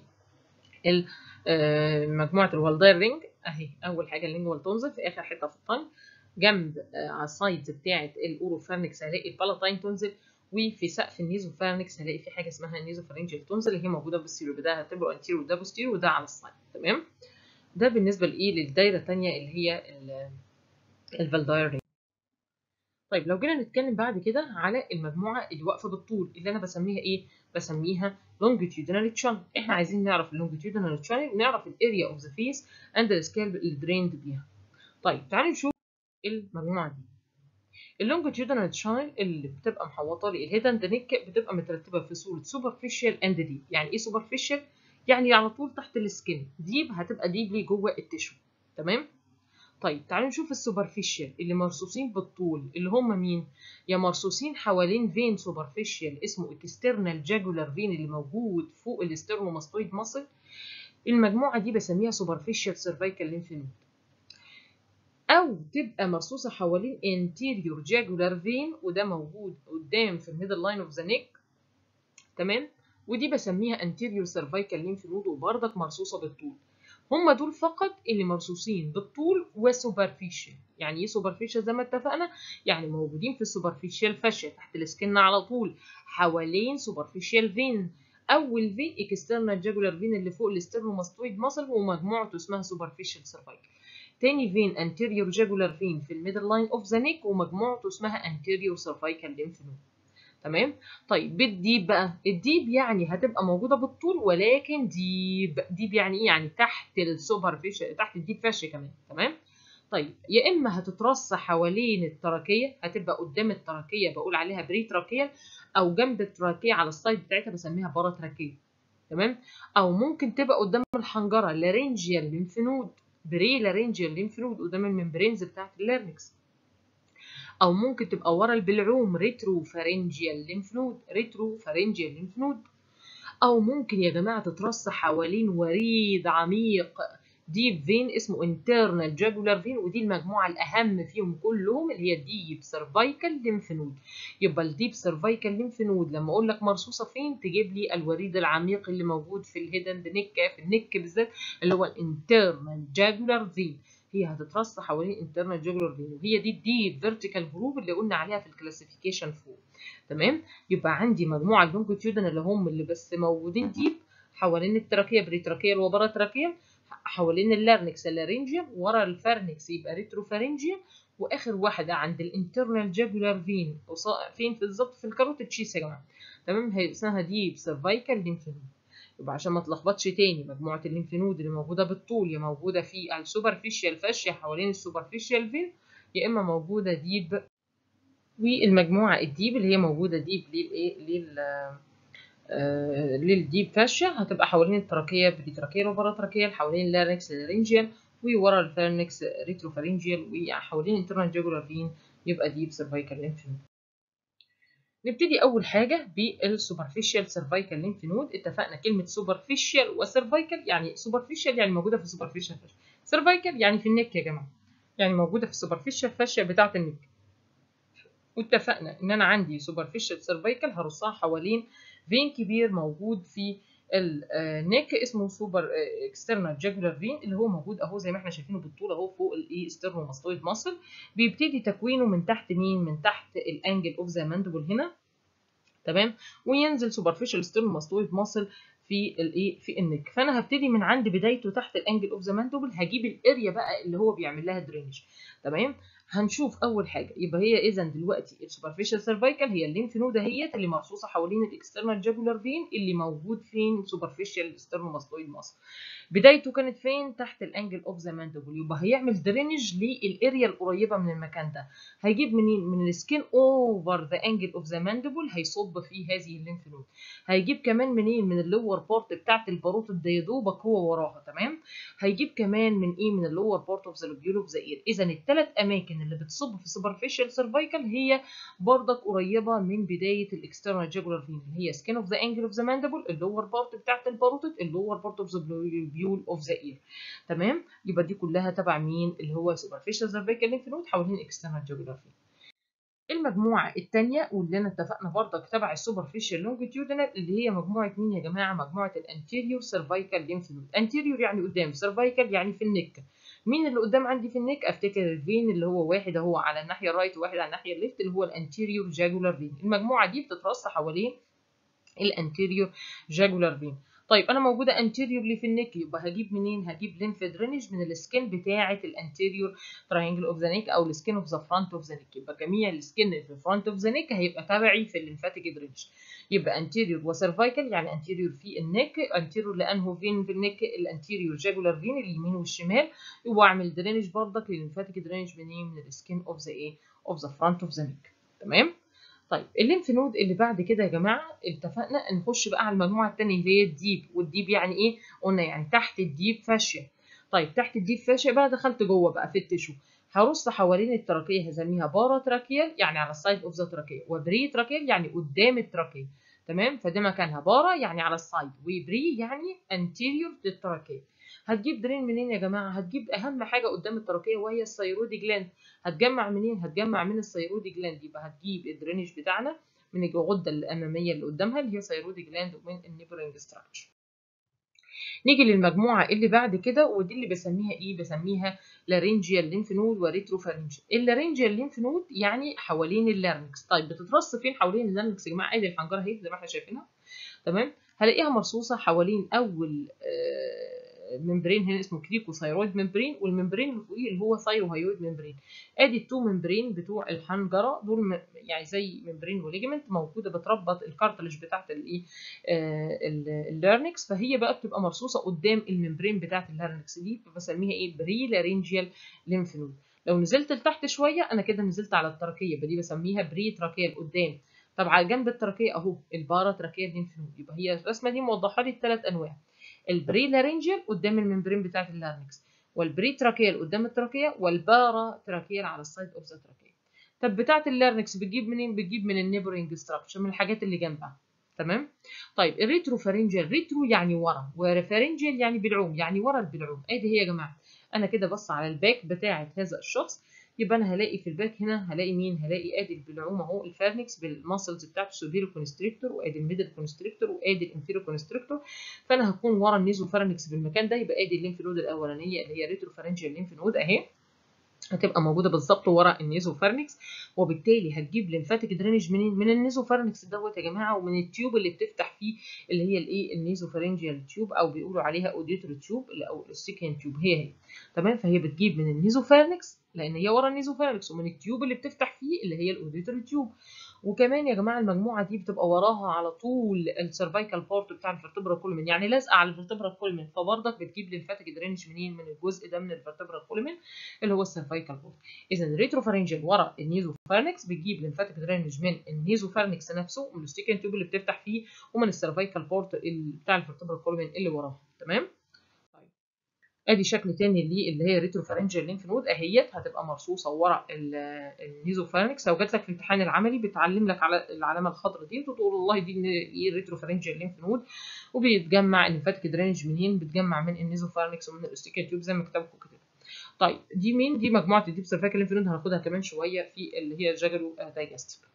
مجموعه الوالداير رينج اهي اول حاجه اللينجوال تونزل في اخر حته في الطنج جنب على السايدز بتاعه الاوروفارنكس هلاقي البالاتاين تونزل وفي سقف النيزوفارنكس هلاقي في حاجه اسمها النيزوفارنجيال تونزل اللي هي موجوده بالسيرو ده هتبقى انتيرو وده بوستيرو وده على السايد تمام ده بالنسبه لايه للدايره الثانيه اللي هي الفالداير رينج طيب لو جينا نتكلم بعد كده على المجموعه اللي واقفه بالطول اللي انا بسميها ايه بسميها longitudinal channel احنا عايزين نعرف اللونجيتيودنال channel نعرف الاريا اوف ذا فيس اند السكالب اللي دريند بيها طيب تعالوا نشوف المجموعه دي اللونجيتيودنال شانل اللي بتبقى محوطه لي الهيد اند نيك بتبقى مترتبه في صوره سوبرفيشال اند ديب يعني ايه سوبرفيشال يعني على طول تحت السكين ديب هتبقى ديبلي جوه التشو تمام طيب تعالوا نشوف السوبرفيشال اللي مرصوصين بالطول اللي هم مين يا مرصوصين حوالين فين سوبرفيشال اسمه اكسترنال جاجولار فين اللي موجود فوق الاسترنوماستويد ماسل المجموعه دي بسميها سوبرفيشال سيرفيكال ليمف نود او تبقى مرصوصه حوالين anterior jugular vein وده موجود قدام في الميدل لاين اوف ذا نيك تمام ودي بسميها anterior cervical lymph node وبرضك مرصوصه بالطول هم دول فقط اللي مرصوصين بالطول وسوبرفيشال يعني ايه سوبرفيشال زي ما اتفقنا يعني موجودين في السوبرفيشال فاشيا تحت السكن على طول حوالين سوبرفيشال فين اول في اكسترنال جاجولار فين اللي فوق الاسترنوماستويد ماسل ومجموعته اسمها سوبرفيشال سيرفايكال تاني فين anterior jugular vein في الميدل لاين اوف ذا نيك ومجموعته اسمها anterior cervical lymph node تمام طيب بالديب بقى الديب يعني هتبقى موجوده بالطول ولكن ديب ديب يعني ايه يعني تحت السوبرفيشال تحت الديب فاشيا كمان تمام طيب يا اما هتترص حوالين التراكيه هتبقى قدام التراكيه بقول عليها بري تراكيه او جنب التراكيه على السايد بتاعتها بسميها بارا تراكيه تمام او ممكن تبقى قدام الحنجره لارنجيال ليمف نود بري لارنجيال ليمف نود قدام الممبرينز بتاعت اللارنكس او ممكن تبقى ورا البلعوم ريترو فارنجيال ليمف نود ريترو فارنجيال ليمف نود او ممكن يا جماعه تترص حوالين وريد عميق ديب فين اسمه انترنال جاجولار فين ودي المجموعه الاهم فيهم كلهم اللي هي ديب سيرفايكال ليمف نود يبقى الديب سيرفايكال ليمف نود لما اقول لك مرصوصه فين تجيب لي الوريد العميق اللي موجود في الهيد اند نيك في النك بالذات اللي هو الانترنال جاجولار فين هي هتترص حوالين انترنال جاجولار فين وهي دي الديب فيرتيكال جروب اللي قلنا عليها في الكلاسيفيكيشن فوق تمام يبقى عندي مجموعه اللونجيتيودن اللي هم اللي بس موجودين ديب حوالين التراكيه بريتراكيال وبرا تراكيال حوالين اللارنكس اللارنجيا ورا الفارنكس يبقى ريتروفارنجيا واخر واحده عند الانترنال جاجولار فين فين بالظبط في الكاروتيد شيس يا جماعه تمام هي اسمها ديب سيرفايكال ليمف نود يبقى عشان ما تلخبطش تاني مجموعه الليمف نود اللي موجوده بالطول يا موجوده في السوبرفيشال فاشيا حوالين السوبرفيشال فين يا اما موجوده ديب والمجموعه الديب اللي هي موجوده ديب للايه لل آه للديب فاشيا هتبقى حوالين التراكيه بريتراكيال وباراتراكيال حوالين اللارنكس لارنجيال وورا الفارنكس ريتروفارنجيال وحوالين الانترنال جاجولار فين يبقى ديب سيرفايكال ليمف نود نبتدي اول حاجه بالسوبرفيشال سيرفايكال ليمف نود اتفقنا كلمه سوبرفيشال وسيرفايكال يعني سوبرفيشال يعني موجوده في السوبرفيشال فاشيا سيرفايكال يعني في النك يا جماعه يعني موجوده في السوبرفيشال فاشيا بتاعه النك واتفقنا ان انا عندي سوبرفيشال سيرفايكال هرصها حوالين فين كبير موجود في النيك اسمه سوبر اكسترنال جاجولار فين اللي هو موجود اهو زي ما احنا شايفينه بالطول اهو فوق الايه ستيرنوماستويد ماسل بيبتدي تكوينه من تحت مين من تحت الانجل اوف ذا ماندبل هنا تمام وينزل سوبرفيشال ستيرنوماستويد ماسل في الايه في النك فانا هبتدي من عند بدايته تحت الانجل اوف ذا ماندبل هجيب الاريا بقى اللي هو بيعمل لها درينج تمام هنشوف اول حاجه يبقى هي اذا دلوقتي السوبرفيشال سيرفايكال هي الليمف نود اهيت اللي مرصوصه حوالين الاكسترنال جاجولار فين اللي موجود فين سوبرفيشال ستيرنوماستويد ماسل بدايته كانت فين تحت الانجل اوف ذا ماندبل يبقى هيعمل درينج للاريا القريبه من المكان ده هيجيب منين من السكين اوفر ذا انجل اوف ذا ماندبل هيصب في هذه الليمف نود هيجيب كمان منين من اللور بارت بتاعت الباروت الديدوبك هو وراها تمام هيجيب كمان من ايه من اللور بارت اوف ذا لوبيول اوف ذا اير اذا الثلاث اماكن اللي بتصب في سوبرفيشال سيرفايكال هي برضك قريبه من بدايه الاكسترنال جاجولار فين اللي هي سكين اوف ذا انجل اوف ذا ماندبل اللور بارت بتاعت الباروتد اللور بارت اوف ذا لوبيول اوف ذا اير تمام يبقى دي كلها تبع مين اللي هو سوبرفيشال سيرفايكال ليمف نود حوالين الاكسترنال جاجولار فين المجموعة الثانية واللي أنا اتفقنا برضك تبع السوبرفيشال لونجيتيودنال اللي هي مجموعة مين يا جماعة؟ مجموعة الانتيريور سيرفايكال ليمف نود، انتيريور يعني قدام، سيرفايكال يعني في النك. مين اللي قدام عندي في النك؟ افتكر الفين اللي هو واحد اهو على الناحية الرايت وواحد على الناحية الليفت اللي هو الانتيريور جاجولار فين. المجموعة دي بتترص حوالين الانتيريور جاجولار فين. طيب انا موجوده انتيريورلي في النك يبقى هجيب منين هجيب لينف درينج من السكين بتاعه الانتيريور تراينجل اوف ذا نيك او السكين اوف ذا فرونت اوف ذا نيك يبقى جميع السكين في الفرونت اوف ذا نيك هيبقى تبعي في الليمفاتيك درينج يبقى انتيريور وسيرفايكال يعني انتيريور في النك انتيريور لانه فين في النك الانتيريور جاجولار فين اليمين والشمال واعمل درينج برضك للليمفاتيك درينج منين من السكين اوف ذا ايه اوف ذا فرونت اوف ذا نيك تمام طيب الليمف نود اللي بعد كده يا جماعه اتفقنا نخش بقى على المجموعه الثانيه اللي هي الديب والديب يعني ايه قلنا يعني تحت الديب فاشيه طيب تحت الديب فاشيه بقى دخلت جوه بقى في التشو هرص حوالين التراكيه هسميها بارا تراكيال يعني على السايد اوف ذا تراكيه وبري تراكيال يعني قدام التراكيه تمام فده مكانها بارا يعني على السايد وبري يعني انتيريور للتراكيه هتجيب درين منين يا جماعه هتجيب اهم حاجه قدام التراكيه وهي الثيرويد جلاند هتجمع منين هتجمع من الثيرويد جلاند يبقى هتجيب الدرينج بتاعنا من الغده الاماميه اللي قدامها اللي هي ثيرويد جلاند ومن النيبرنج ستراكشر نيجي للمجموعه اللي بعد كده ودي اللي بسميها ايه بسميها لارينجيال لينف نود وريتروفارينجيال اللارينجيال لينف نود يعني حوالين اللارنكس طيب بتترص فين حوالين اللارنكس يا جماعه ادي الحنجره اهي زي ما احنا شايفينها تمام هلاقيها مرصوصه حوالين اول آه ممبرين هنا اسمه كريكو ثايرويد ممبرين والممبرين اللي فوقيه اللي هو ثايروهايويد ممبرين ادي التو ممبرين بتوع الحنجره دول يعني زي ممبرين وليجمنت موجوده بتربط الكارتلج بتاعت الايه اللارنكس فهي بقى بتبقى مرصوصه قدام الممبرين بتاعت اللارنكس دي بسميها ايه بري لارينجيال ليمف نود لو نزلت لتحت شويه انا كده نزلت على التراكيه يبقى دي بسميها بري تراكيال قدام طب على جنب التراكيه اهو البارا تراكيال ليمف نود يبقى هي الرسمه دي موضحه لي الثلاث انواع البري لارينجيال قدام الممبرين بتاعت اللارنكس والبري تراكيال قدام التراكيه والبارا تراكيال على السايد اوف ذا تراكيه طب بتاعت اللارنكس بتجيب منين بتجيب من النيبرنج ستراكشر من الحاجات اللي جنبها تمام طيب الريترو فارنجيال ريترو يعني ورا وريفارنجيال يعني بالعوم يعني ورا البلعوم ادي هي يا جماعه انا كده بص على الباك بتاعت هذا الشخص يبقى انا هلاقي في الباك هنا هلاقي مين هلاقي ادي البلعوم اهو الفارنكس بالماسلز بتاعته السوبيرو كونستريكتور وادي الميدل كونستريكتور وادي الانفيرو كونستريكتور فانا هكون ورا النيزو فارنكس بالمكان ده يبقى ادي الليمف نود الاولانيه اللي هي ريترو فارنجيال ليمف نود اهي هتبقى موجوده بالظبط ورا النيزو فارنكس وبالتالي هتجيب ليمفاتيك درينج منين من النيزو فارنكس دوت يا جماعه ومن التيوب اللي بتفتح فيه اللي هي الايه النيزو فارنجيال تيوب او بيقولوا عليها اوديتور تيوب او السيكين تيوب هي هي تمام فهي بتجيب من النيزو فارنكس لان هي ورا النيزو فارنكس ومن التيوب اللي بتفتح فيه اللي هي الاوديتور تيوب وكمان يا جماعه المجموعه دي بتبقى وراها على طول السيرفايكال بورت بتاع الفرتبرا كولمن يعني لازقه على الفرتبرا كولمن فبرضك بتجيب ليمفاتيك درينج منين من الجزء ده من الفرتبرا كولمن اللي هو السيرفايكال بورت اذا الريتروفارنجل ورا النيزو فارنكس بتجيب ليمفاتيك درينج من النيزو فارنكس نفسه من الستيكن تيوب اللي بتفتح فيه ومن السيرفايكال بورت بتاع الفرتبرا كولمن اللي وراها تمام ادي شكل تاني ليه اللي هي ريتروفارنجيال لينف نود اهيت هتبقى مرصوصه ورا النيزوفارنكس لو جات لك في الامتحان العملي بتعلم لك على العلامه الخضراء دي وتقول والله دي ايه ريتروفارنجيال لينف نود وبيتجمع الليمفاتيك درينج منين بتجمع من النيزوفارنكس ومن الاستيكا تيوب زي ما كتبكم كده طيب دي مين دي مجموعه الديب سيرفايكال لينف نود هناخدها كمان شويه في اللي هي جاجرو دايجستيف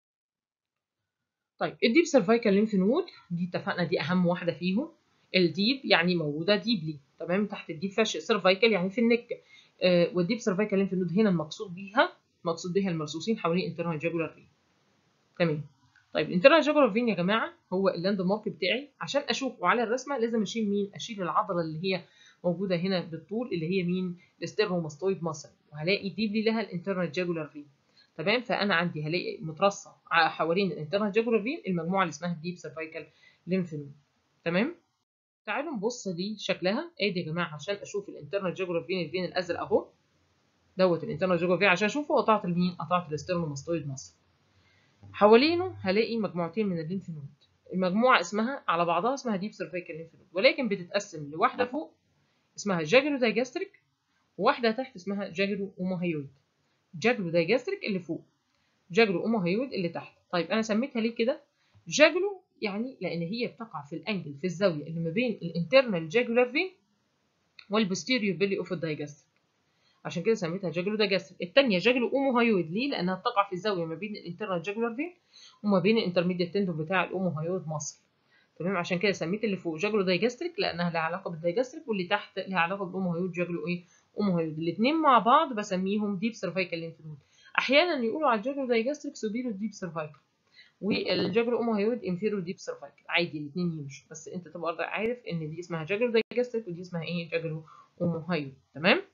طيب الديب سيرفايكال لينف نود دي اتفقنا دي اهم واحده فيهم الديب يعني موجوده ديبلي تمام تحت الديب فاشيا سيرفايكال يعني في النك آه والديب سيرفايكال لينف نود هنا المقصود بيها مقصود بيها المرصوصين حوالين انترنال جاجولار فين تمام طيب الانترنال جاجولار فين يا جماعه هو اللاند مارك بتاعي عشان اشوفه على الرسمه لازم اشيل مين اشيل العضله اللي هي موجوده هنا بالطول اللي هي مين الاسترنوماستويد ماسل وهلاقي ديبلي لها الانترنال جاجولار فين تمام فانا عندي هلاقي مترصه حوالين الانترنال جاجولار فين المجموعه اللي اسمها الديب سيرفايكال لينف نود تمام تعالوا نبص دي شكلها ادي يا جماعه عشان اشوف الانترنال جاجولار فين الفين الازرق اهو دوت الانترنال جاجولار فين عشان اشوفه قطعت لمين قطعت الاسترنوماستويد ماسل حوالينه هلاقي مجموعتين من الليمف نود المجموعه اسمها على بعضها اسمها ديب سيرفايكال ليمف نود ولكن بتتقسم لواحده فوق اسمها جاجلو دايجاستريك وواحده تحت اسمها جاجلو اوموهيويد جاجلو دايجاستريك اللي فوق جاجلو اوموهيويد اللي تحت طيب انا سميتها ليه كده جاجلو يعني لان هي بتقع في الانجل في الزاويه اللي ما بين الانترنال جاجولار فين والبوستيريور بيلي اوف الدايجاستريك عشان كده سميتها جاجلو دايجاستريك الثانيه جاجلو اوموهيويد ليه لانها بتقع في الزاويه ما بين الانترنال جاجولار فين وما بين الانترميديت تندون بتاع الاوموهيويد ماسل تمام عشان كده سميت اللي فوق جاجلو دايجاستريك لانها لها علاقه بالدايجاستريك واللي تحت لها علاقه بالاوموهيويد جاجلو ايه اوموهيويد الاثنين مع بعض بسميهم ديب سيرفايكال لينف نود احيانا يقولوا على الجاجلو دايجاستريك سوبيريور ديب سيرفايكال والجاجلو اوموهيويد انفيرو ديب سيرفايكل عادي الاثنين يمشوا بس انت تبقى عارف ان دي اسمها جاجلو دايجستيك ودي اسمها ايه جاجلو اوموهيويد تمام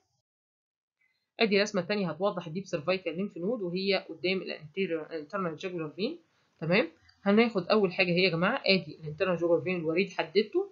ادي الرسمه الثانيه هتوضح الديب سيرفايكال ليمف نود وهي قدام الانتيريور انترنال جاجولار فين تمام هناخد اول حاجه هي يا جماعه ادي الانترنال جاجولار فين الوريد حددته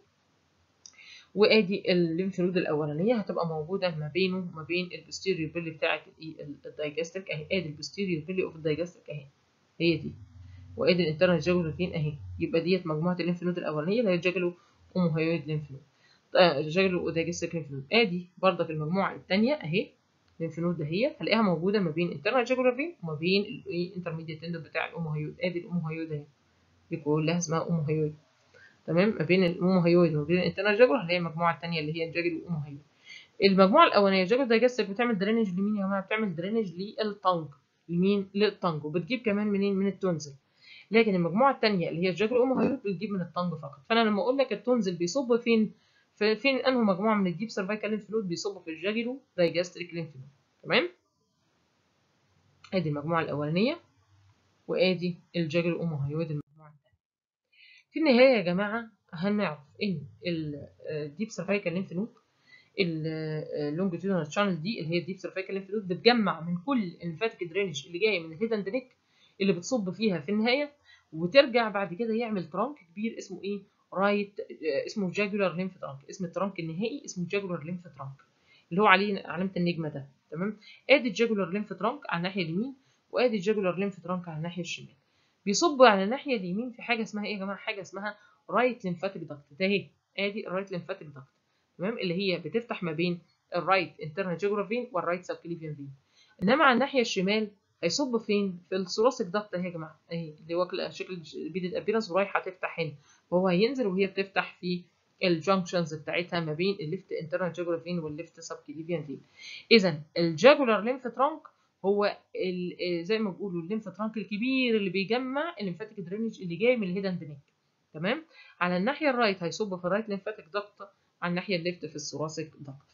وادي الليمف نود الاولانيه هتبقى موجوده ما بينه وما بين البوستيريور بيلي بتاعه الدايجستيك اهي ادي البوستيريور بيلي اوف الدايجستيك اهي هي دي وادي الانترنال جاجولار فين اهي يبقى ديت مجموعه الليمف نود الاولانيه اللي هي الجاجلو اوموهيويد ليمف نود جاجلو دايجستيك ليمف نود ادي برضك المجموعه الثانيه اهي الليمف نود دهيت هلاقيها موجوده ما بين انترنال جاجولار فين وما بين الانترميديت اند بتاع الاوموهيويد ادي الاوموهيويد اهي دي كلها اسمها اوموهيويد تمام ما بين الاوموهيويد وما بين الانترنال جاجولار هنلاقي المجموعه الثانيه اللي هي الجاجلو اوموهيويد المجموعه الاولانيه جاجلو دايجستيك بتعمل درينج لمين يا جماعه بتعمل درينج للطنج لمين للطنج وبتجيب كمان منين من التونزل لكن المجموعه الثانيه اللي هي الجاجلو اوموهيويد بتجيب من الطنج فقط فانا لما اقول لك التونزل بيصب فين فين انه مجموعه من الديب سيرفايكال ليمف نود بيصب في الجاجلو دايجستيك ليمف نود تمام ادي المجموعه الاولانيه وادي الجاجلو اوموهيويد المجموعه الثانيه في النهايه يا جماعه هنعرف ان الديب سيرفايكال ليمف نود اللونجيتودينال شانل دي اللي هي الديب سيرفايكال ليمف نود بتجمع من كل الليمفاتيك درينج اللي جايه من الهيدن دريك اللي بتصب فيها في النهايه وترجع بعد كده يعمل ترانك كبير اسمه ايه رايت اسمه جاجولار ليمف ترانك اسم الترانك النهائي اسمه جاجولار ليمف ترانك اللي هو عليه علامه النجمه ده تمام ادي الجاجولار ليمف ترانك على الناحيه اليمين وادي الجاجولار ليمف ترانك على الناحيه الشمال بيصب على الناحيه اليمين في حاجه اسمها ايه يا جماعه حاجه اسمها رايت ليمفاتيك داكت ده اهي ادي الرايت ليمفاتيك داكت تمام اللي هي بتفتح ما بين الرايت انترنال جاجولار فين والرايت سبكليفيان فين انما على الناحيه الشمال هيصب فين في الثوراسيك داكت اهي يا جماعه اهي اللي واكله شكل بيد ابيرنس ورايحه تفتح هنا وهو هينزل وهي بتفتح في الجانكشنز بتاعتها ما بين الليفت انترنال جاجولار فين والليفت سبكليفيان فين اذا الجاجولار ليمف ترانك هو زي ما بيقولوا الليمف ترانك الكبير اللي بيجمع الليمفاتيك درينج اللي جاي من الهيدن نيك تمام على الناحيه الرايت هيصب في الرايت ليمفاتيك داكت على الناحيه الليفت في الثوراسيك داكت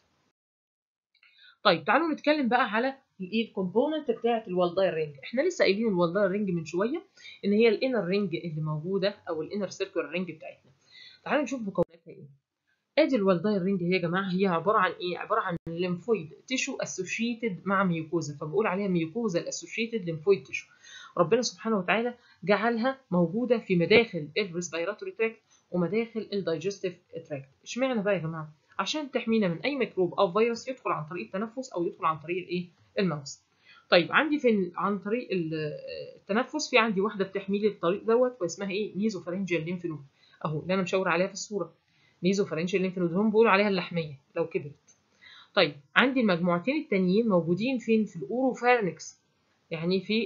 طيب تعالوا نتكلم بقى على الايه الكومبوننت بتاعه الوالداير رينج احنا لسه قايلين الوالداير رينج من شويه ان هي الانر رينج اللي موجوده او الانر سيركل رينج بتاعتنا تعالوا نشوف مكوناتها ايه ادي الوالداير رينج هي يا جماعه هي عباره عن ايه عباره عن ليمفويد تيشو اسوشيتد مع ميوكوزا فبقول عليها ميوكوزا الاسوشيتد ليمفويد تيشو ربنا سبحانه وتعالى جعلها موجوده في مداخل الريسبيراتوري تراكت ومداخل الدايجستيف تراكت اشمعنى بقى يا جماعه عشان تحمينا من اي ميكروب او فيروس يدخل عن طريق التنفس او يدخل عن طريق الايه الماوس طيب عندي في عن طريق التنفس في عندي واحده بتحمي لي الطريق دوت واسمها ايه نيزوفارنجيال ليمف نود اهو اللي انا مشاور عليها في الصوره نيزوفارنجيال ليمف نود هم بيقولوا عليها اللحميه لو كبرت طيب عندي المجموعتين التانيين موجودين فين في الاوروفارنكس يعني في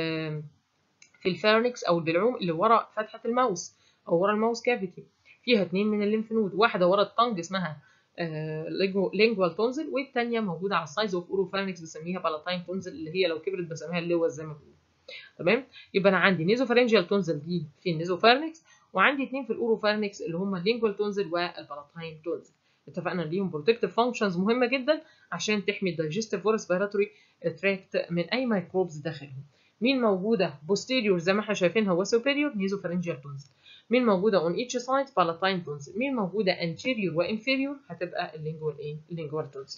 في الفارنكس او البلعوم اللي ورا فتحه الماوس او ورا الماوس كافيتي فيها اتنين من الليمف نود واحده ورا الطنج اسمها لينجوال تونزل والثانيه موجوده على السايز اوف اوروفارنكس بسميها بالاتاين تونزل اللي هي لو كبرت بسميها اللوز زي ما بيقولوا تمام يبقى انا عندي نيزوفارنجيال تونزل دي في النيزوفارنكس وعندي اثنين في الاوروفارنكس اللي هم اللينجوال تونزل والبالاتاين تونزل اتفقنا ليهم بروتكتيف فانكشنز مهمه جدا عشان تحمي الدايجستيف وريسبيراتوري تراكت من اي ميكروبز داخلهم مين موجوده بوستيريور زي ما احنا شايفينها وسوبيريور نيزوفارنجيال تونزل مين موجوده اون ايتش سايد بالاتاين تونزل مين موجوده انتيريور وانفيريور هتبقى اللينجوال ايه اللينجوال تونزل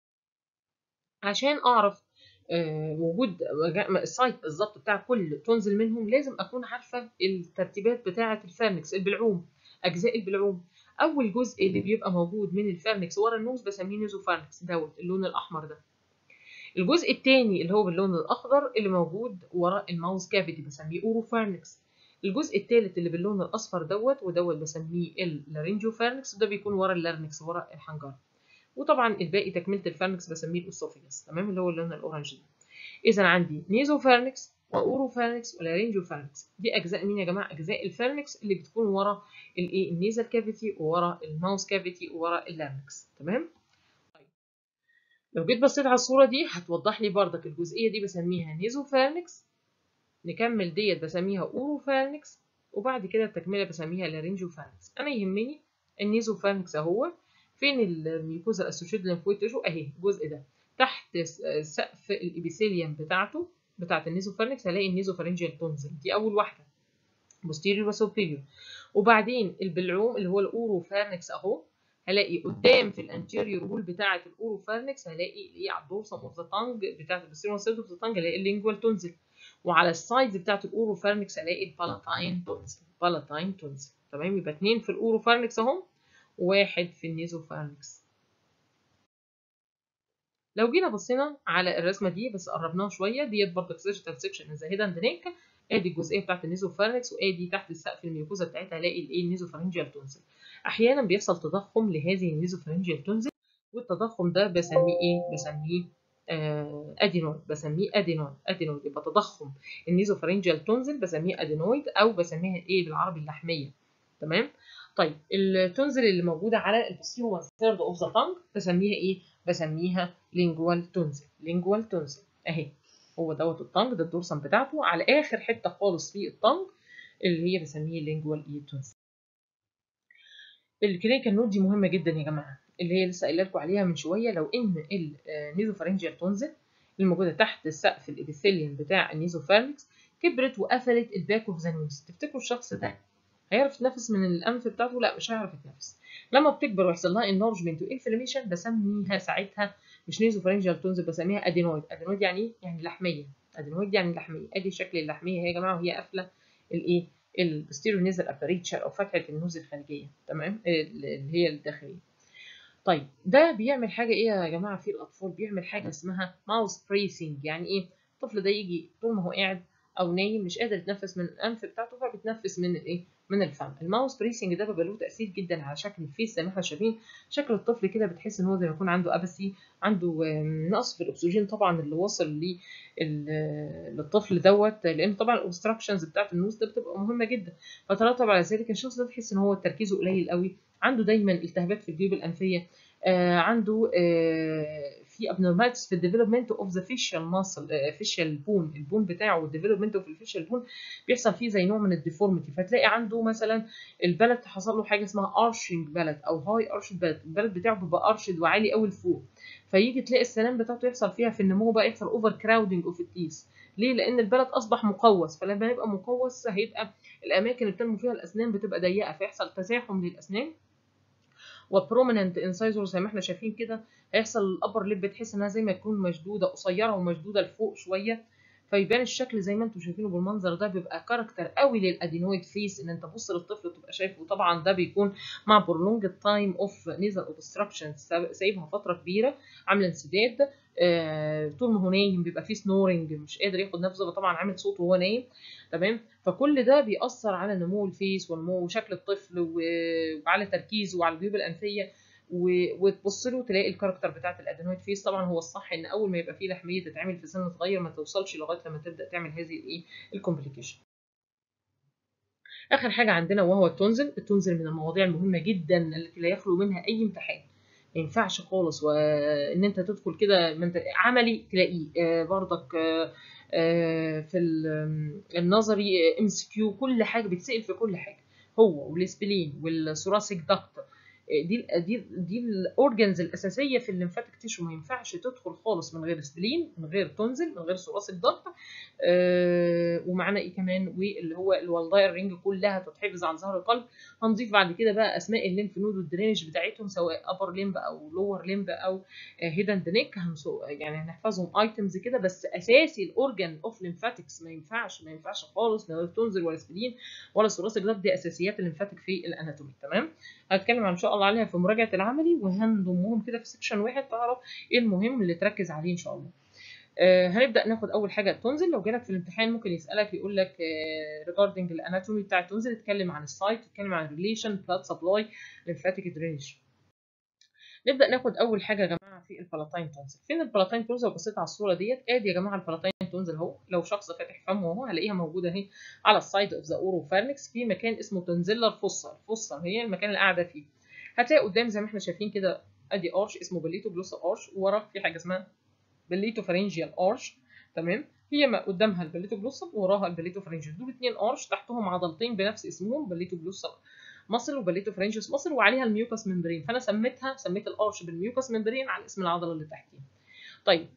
عشان اعرف آه وجود السايت بالظبط بتاع كل تونزل منهم لازم اكون عارفه الترتيبات بتاعه الفارنكس البلعوم اجزاء البلعوم اول جزء اللي بيبقى موجود من الفارنكس ورا النوز بسميه نيزوفارنكس دوت اللون الاحمر ده الجزء الثاني اللي هو باللون الاخضر اللي موجود ورا الماوس كافيتي بسميه اوروفارنكس الجزء الثالث اللي باللون الاصفر دوت ودوت بسميه اللارنجوفارنكس وده بيكون ورا اللارنكس ورا الحنجره وطبعا الباقي تكمله الفارنكس بسميه الاسوفيجاس تمام اللي هو اللون الاورنج ده اذا عندي نيزوفارنكس واوروفارنكس ولارنجوفارنكس دي اجزاء مين يا جماعه اجزاء الفارنكس اللي بتكون ورا الايه النيزل كافيتي وورا الماوس كافيتي وورا اللارنكس تمام طيب لو جيت بصيت على الصوره دي هتوضح لي بردك الجزئيه دي بسميها نيزوفارنكس نكمل ديت بسميها اوروفارنكس وبعد كده التكمله بسميها لارنجوفارنكس انا يهمني النيزوفارنكس اهو فين الميوكوزا الاسوشيتد ليمفويد تيشو اهي الجزء ده تحت سقف الابيثيليوم بتاعته بتاعه النيزوفارنكس هلاقي النيزوفارنجيال تونزل دي اول واحده posterior وسوبيريور وبعدين البلعوم اللي هو الاوروفارنكس اهو هلاقي قدام في الانتيريور وول بتاعه الاوروفارنكس هلاقي اللي هي على الدورسم اوف ذا تانج بتاعه البوستيريور سيرد اوف ذا تانج هلاقي اللينجوال تونزل وعلى السايدز بتاعه الاوروفارنكس هلاقي البالاتاين تونزل بالاتاين تونزل تمام يبقى اتنين في الاوروفارنكس اهم وواحد في النيزوفارنكس لو جينا بصينا على الرسمه دي بس قربناها شويه ديت برضه سيجيتال سيكشن از هيد اند نيك ادي الجزئيه بتاعت النيزوفارنكس وادي تحت السقف الميوكوزا بتاعتها هلاقي الايه النيزوفارنجيال تونزل احيانا بيحصل تضخم لهذه النيزوفارنجيال تونزل والتضخم ده بسميه ايه بسميه آه ادينويد بسميه ادينويد ادينويد يبقى تضخم النيزوفارنجيال تونزل بسميه ادينويد او بسميها ايه بالعربي اللحميه تمام طيب التونزل اللي موجوده على البوستيريور وان ثيرد اوف ذا تانج بسميها ايه بسميها لينجوال تونزل لينجوال تونزل اهي هو دوت الطنج ده الدورسم بتاعته على اخر حته خالص في الطنج اللي هي بسميه لينجوال اي تونزل الكلينيكال نوت دي مهمه جدا يا جماعه اللي هي لسه قايله لكم عليها من شويه لو ان النيزوفارنجيال تونزل الموجوده تحت السقف الابيثيليوم بتاع النيزوفارنكس كبرت وقفلت الباك اوف ذا نوز تفتكروا الشخص ده هيعرف يتنفس من الانف بتاعته لا مش هيعرف يتنفس لما بتكبر ويحصل لها انلارجمنت وانفلاميشن بسميها ساعتها مش نيزوفارنجيال تونزل بسميها ادينويد ادينويد يعني ايه يعني لحميه ادينويد يعني لحميه ادي شكل اللحميه هي يا جماعه وهي قافله الايه البوستيريور نيزل اباريتشر او فتحه النوز الخارجيه تمام اللي هي الداخليه طيب ده بيعمل حاجه ايه يا جماعه في الاطفال بيعمل حاجه اسمها ماوس بريسنج يعني ايه الطفل ده يجي طول ما هو قاعد او نايم مش قادر يتنفس من الانف بتاعته فبيتنفس من الايه من الفم الماوس بريسنج ده بيبقى له تاثير جدا على شكل الفيس زي ما احنا شايفين شكل الطفل كده بتحس ان هو زي ما يكون عنده ابسي عنده نقص في الاكسجين طبعا اللي واصل للطفل دوت لان طبعا الاوبستراكشنز بتاعت النوز ده بتبقى مهمه جدا فترتب على ذلك الشخص ده تحس ان هو تركيزه قليل قوي عنده دايما التهابات في الجيوب الانفيه آه عنده آه في abnormalities في الديفلوبمنت اوف ذا فيشال ماسل فيشال بون البون بتاعه والديفلوبمنت اوف الفيشال بون بيحصل فيه زي نوع من الديفورميتي فتلاقي عنده مثلا البلد حصل له حاجه اسمها ارشنج بلد او هاي ارشد بلد البلد بتاعه بيبقى ارشد وعالي قوي لفوق فيجي تلاقي السنان بتاعته يحصل فيها في النمو بقى يحصل اوفر كراودنج اوف التيس ليه لان البلد اصبح مقوس فلما يبقى مقوس هيبقى الاماكن اللي بتنمو فيها الاسنان بتبقى ضيقه فيحصل تزاحم للاسنان وبروميننت انسايزور زي ما احنا شايفين كده هيحصل الابر ليب بتحس انها زي ما تكون مشدوده قصيره ومشدوده لفوق شويه فيبان الشكل زي ما انتم شايفينه بالمنظر ده بيبقى كاركتر قوي للادينويد فيس ان انت تبص للطفل وتبقى شايفه وطبعا ده بيكون مع برولونج تايم اوف نيزل اوبستراكشن سايبها فتره كبيره عامله انسداد آه طول ما هو نايم بيبقى فيه سنورنج مش قادر ياخد نفسه طبعا عامل صوت وهو نايم تمام فكل ده بيأثر على نمو الفيس ونمو شكل الطفل وعلى تركيزه وعلى الجيوب الانفيه وتبص له تلاقي الكاركتر بتاعت الادينويد فيس طبعا هو الصح ان اول ما يبقى فيه لحميه تتعمل في سن صغير ما توصلش لغايه لما تبدا تعمل هذه الايه الكومبليكيشن اخر حاجه عندنا وهو التونزل التونزل من المواضيع المهمه جدا التي لا يخلو منها اي امتحان ما ينفعش خالص وان انت تدخل كده عملي تلاقيه آه برضك آه آه في النظري ام سي كيو كل حاجه بتسال في كل حاجه هو والسبلين والثوراسيك داكت دي دي دي الاورجنز الاساسيه في الليمفاتيك تيشو ما ينفعش تدخل خالص من غير سبلين من غير تونزل من غير ثوراسيك داكت آه ومعانا ايه كمان واللي هو الوالداير رينج كلها تتحفظ عن ظهر القلب هنضيف بعد كده بقى اسماء الليمف نود والدرينج بتاعتهم سواء ابر ليمب او لور ليمب او هيد اند نيك يعني هنحفظهم ايتمز كده بس اساسي الاورجن اوف ليمفاتكس ما ينفعش ما ينفعش خالص من غير تونزل ولا سبلين ولا ثوراسيك داكت دي اساسيات الليمفاتيك في الاناتومي تمام هتكلم عن شاء الله عليها في مراجعه العملي وهنضمهم كده في سكشن واحد تعرف ايه المهم اللي تركز عليه ان شاء الله آه هنبدا ناخد اول حاجه التونزل لو جالك في الامتحان ممكن يسالك يقول لك ريجاردنج الاناتومي بتاع التونزل اتكلم عن السايت اتكلم عن الريليشن بلاد سبلاي ليمفاتيك درينج نبدا ناخد اول حاجه يا جماعه في البلاتاين تونزل فين البلاتاين تونزل بصيت على الصوره ديت ادي يا جماعه البلاتاين تونزل اهو لو شخص فاتح فمه اهو هلاقيها موجوده اهي على السايد اوف ذا اوروفارنكس في مكان اسمه تونزيلر فوسر فوسر هي المكان اللي قاعده فيه هتلاقي قدام زي ما احنا شايفين كده ادي ارش اسمه بليتو جلوسا ارش ووراه في حاجه اسمها بليتو فارنجيال ارش تمام هي ما قدامها البليتو جلوسا ووراها البليتو فارنجيال دول اتنين ارش تحتهم عضلتين بنفس اسمهم بليتو جلوسا مصل وبليتو فرنجيوس مصل وعليها الميوكس ممبرين فانا سميتها سميت الارش بالميوكس ممبرين على اسم العضله اللي تحتيها طيب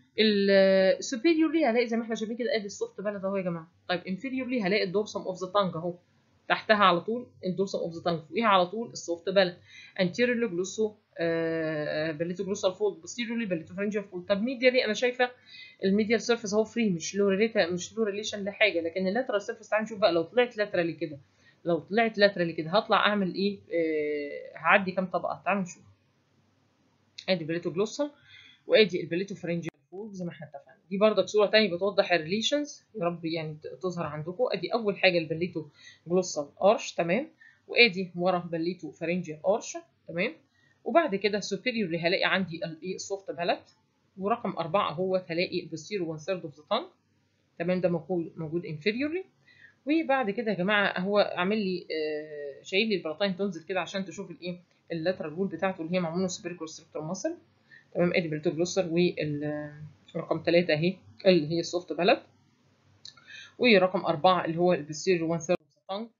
السوبيريورلي هلاقي زي ما احنا شايفين كده ادي السوفت بلد اهو يا جماعه طيب انفيريورلي هلاقي الدورسم اوف ذا تانج اهو تحتها على طول الدورسم اوف ذا تانج فوقيها على طول السوفت بالت انتيريورلي جلوسو بليتو جلوسال فولد بوستيريورلي بليتو فرنجال فولد طب ميديالي انا شايفه الميديال سيرفيس اهو فري مش له ريليتا مش له ريليشن لحاجه لكن اللاترال سيرفيس تعالى نشوف بقى لو طلعت لاترالي كده لو طلعت لاترالي كده هطلع اعمل ايه آه هعدي كام طبقه تعالوا نشوف ادي بليتو جلوسال وادي البليتو فرنجال فولد زي ما احنا اتفقنا دي برضك صوره ثانيه بتوضح الريليشنز يا رب يعني تظهر عندكم ادي اول حاجه البليتو جلوسال ارش تمام وادي ورا بليتو فرنجال ارش تمام وبعد كده سوبيريورلي هلاقي عندي الايه السوفت بالات ورقم أربعة هو هلاقي البوستيرو وان ثيرد اوف ذا تانج تمام ده موجود موجود انفيريورلي وبعد كده يا جماعه هو عامل لي آه شايل لي البلاتين تنزل كده عشان تشوف الايه اللاترال وول بتاعته اللي هي معموله سوبيريكول ستركتور ماسل تمام ادي بلتو جلوسر ورقم ثلاثة اهي اللي هي السوفت بالات ورقم أربعة اللي هو البوستيرو وان ثيرد اوف ذا تانج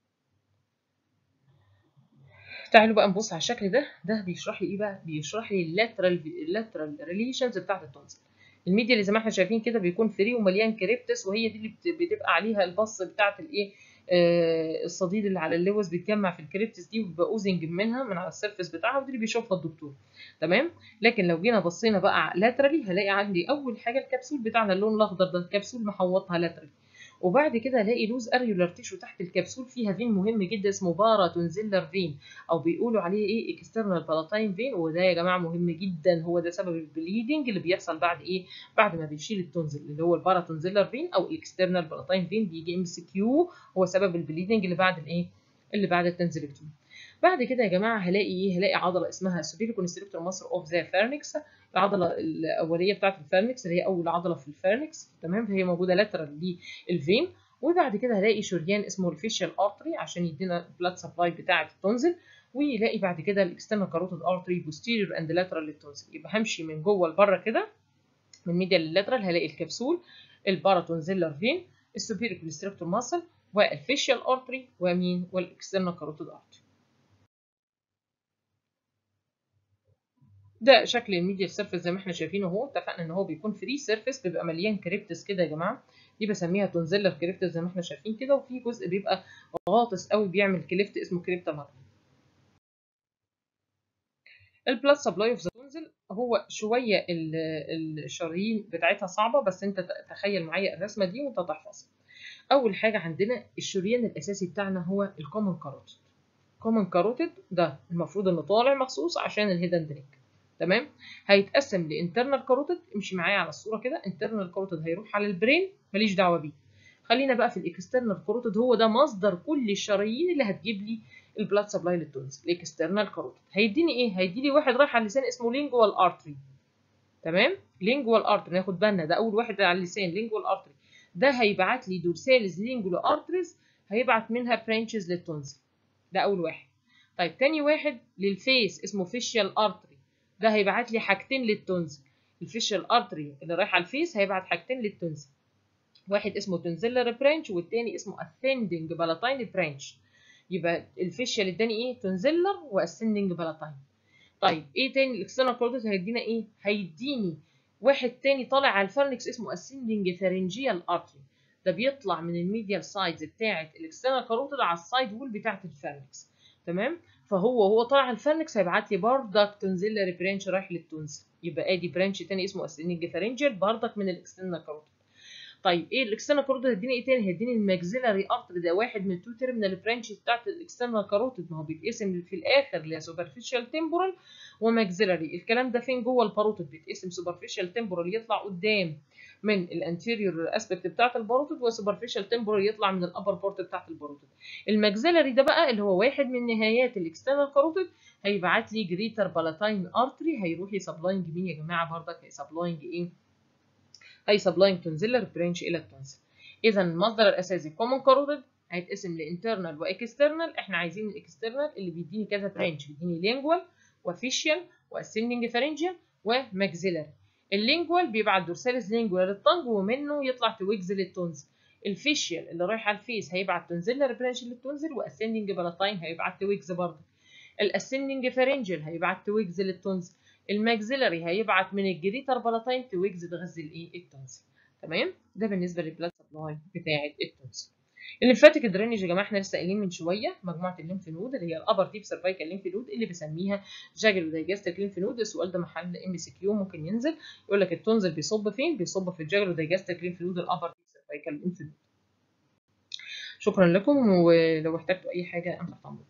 تعالوا بقى نبص على الشكل ده ده بيشرح لي ايه بقى بيشرح لي اللاترال اللاترال ريليشنز بتاعت التونسل الميديا اللي زي ما احنا شايفين كده بيكون فري ومليان كريبتس وهي دي اللي بتبقى عليها البص بتاعت الايه آه الصديد اللي على اللوز بيتجمع في الكريبتس دي وبيبقى اوزنج منها من على السيرفيس بتاعها ودي اللي بيشوفها الدكتور تمام لكن لو جينا بصينا بقى لاترالي هلاقي عندي اول حاجه الكبسول بتاعنا اللون الاخضر ده الكبسول محوطها لاترالي وبعد كده الاقي لوز اريولار تيشو تحت الكبسول فيها فين مهم جدا اسمه بارا تونزيلر فين او بيقولوا عليه ايه اكسترنال بالاتاين فين وده يا جماعه مهم جدا هو ده سبب البليدنج اللي بيحصل بعد ايه بعد ما بنشيل التونزل اللي هو البارا تونزيلر فين او الاكسترنال بالاتاين فين بيجي ام سي كيو هو سبب البليدنج اللي بعد الايه اللي بعد التنزلكتومي بعد كده يا جماعه هلاقي ايه هلاقي عضله اسمها سوبيريو كونستريكتور مصر اوف ذا فيرنكس العضله الاوليه بتاعه الفيرنكس اللي هي اول عضله في الفيرنكس تمام فهي موجوده لاترال للفين وبعد كده هلاقي شريان اسمه الفيشال ارتري عشان يدينا البلاد سبلاي بتاعه التونزل ويلاقي بعد كده الاكسترنال كاروتيد ارتري بوستيريور اند لاترال للتونزل يبقى همشي من جوه لبره كده من ميديا للاترال هلاقي الكبسول الباراتونزيلر فين السوبيريور كونستريكتور ماسل والفيشال ارتري ومين والاكسترنال كاروتيد ارتري ده شكل الميديا سيرفيس زي ما احنا شايفينه اهو اتفقنا ان هو بيكون فري سيرفيس بيبقى مليان كريبتس كده يا جماعه دي بسميها تونزيلر كريبتس زي ما احنا شايفين كده وفي جزء بيبقى غاطس قوي بيعمل كليفت اسمه كريبتا مارك البلاد سبلاي اوف ذا تونزل هو شويه الشرايين بتاعتها صعبه بس انت تخيل معايا الرسمه دي وانت تحفظها اول حاجه عندنا الشريان الاساسي بتاعنا هو الكومن كاروتيد كومن كاروتيد ده المفروض انه طالع مخصوص عشان الهيدن دريك تمام هيتقسم لانترنال كاروتيد امشي معايا على الصوره كده انترنال كاروتيد هيروح على البرين ماليش دعوه بيه خلينا بقى في الاكسترنال كاروتيد هو ده مصدر كل الشرايين اللي هتجيب لي البلاد سبلاي للتونز الاكسترنال كاروتيد هيديني ايه هيديني واحد رايح على اللسان اسمه لينجوال ارتري تمام لينجوال ارتري ناخد بالنا ده اول واحد على اللسان لينجوال ارتري ده هيبعت لي دورساليز لينجوال ارتريز هيبعت منها برانشز للتونز ده اول واحد طيب تاني واحد للفيس اسمه فيشيال ارتري ده هيبعت لي حاجتين للتونز الفيشيال ارتري اللي رايح على الفيس هيبعت حاجتين للتونز واحد اسمه تونزيلر برانش والتاني اسمه ascending palatine برانش يبقى الفيشيال اداني ايه تونزيلر واسندنج بالاتاين طيب ايه تاني الاكسترنال كورتكس هيدينا ايه هيديني واحد تاني طالع على الفرنكس اسمه ascending pharyngeal artery ده بيطلع من الميديال سايدز بتاعه الاكسترنال كاروتيد على السايد وول بتاعه الفرنكس تمام فهو وهو طالع على الفرنكس هيبعت لي بردك تونزيلر برانش رايح للتونز يبقى ادي برانش تاني اسمه ascending pharyngeal بردك من الاكسترنال كاروتيد طيب ايه الاكسترنال كاروتيد هيديني ايه تاني هيديني الماكسيلاري ارتري ده واحد من التو تيرمينال برانش بتاعت الاكسترنال كاروتيد ما هو بيتقسم في الاخر لسوبرفيشال تمبورال وماكسيلاري الكلام ده فين جوه الباروتيد بيتقسم سوبرفيشال تمبورال يطلع قدام من الانتيريور اسبكت بتاعت الباروتيد وسوبرفيشال تمبورال يطلع من الابر بورت بتاعت الباروتيد الماكسيلاري ده بقى اللي هو واحد من نهايات الاكسترنال كاروتيد هيبعت لي جريتر بالاتاين ارتري هيروح يسبلاينج مين يا جماعه بردك هيسبلاينج ايه هي سبلاينج تونزيلر برانش الى التونسل اذا المصدر الاساسي كومن كاروتيد هيتقسم لانترنال واكسترنال احنا عايزين الاكسترنال اللي بيديني كذا برانش بيديني لينجوال وفيشيال واسندنج فارنجيال وماكسيلاري اللينجوال بيبعت دورساليس لينجوال للطنج ومنه يطلع تويجز للتونزل الفيشيال اللي رايح على الفيس هيبعت تونزيلر برانش للتونزل واسندنج بالاتاين هيبعت تويجز برضه الاسندنج فارنجيال هيبعت تويجز للتونزل الماكسيلاري هيبعت من الجريتر بالاتاين تويجز تغذي الايه التونسل تمام ده بالنسبه للبلاد سبلاي بتاعه التونسل الليمفاتيك درينج يا جماعه احنا لسه قايلين من شويه مجموعه الليمف نود اللي هي الابر ديب سيرفايكال ليمف نود اللي بسميها جاجل دايجاستيك ليمف نود السؤال ده محل ام سي كيو ممكن ينزل يقول لك التونزل بيصب فين بيصب في الجاجل دايجاستيك ليمف نود الابر ديب سيرفايكال ليمف نود شكرا لكم ولو احتجتوا اي حاجه انا تحت امركم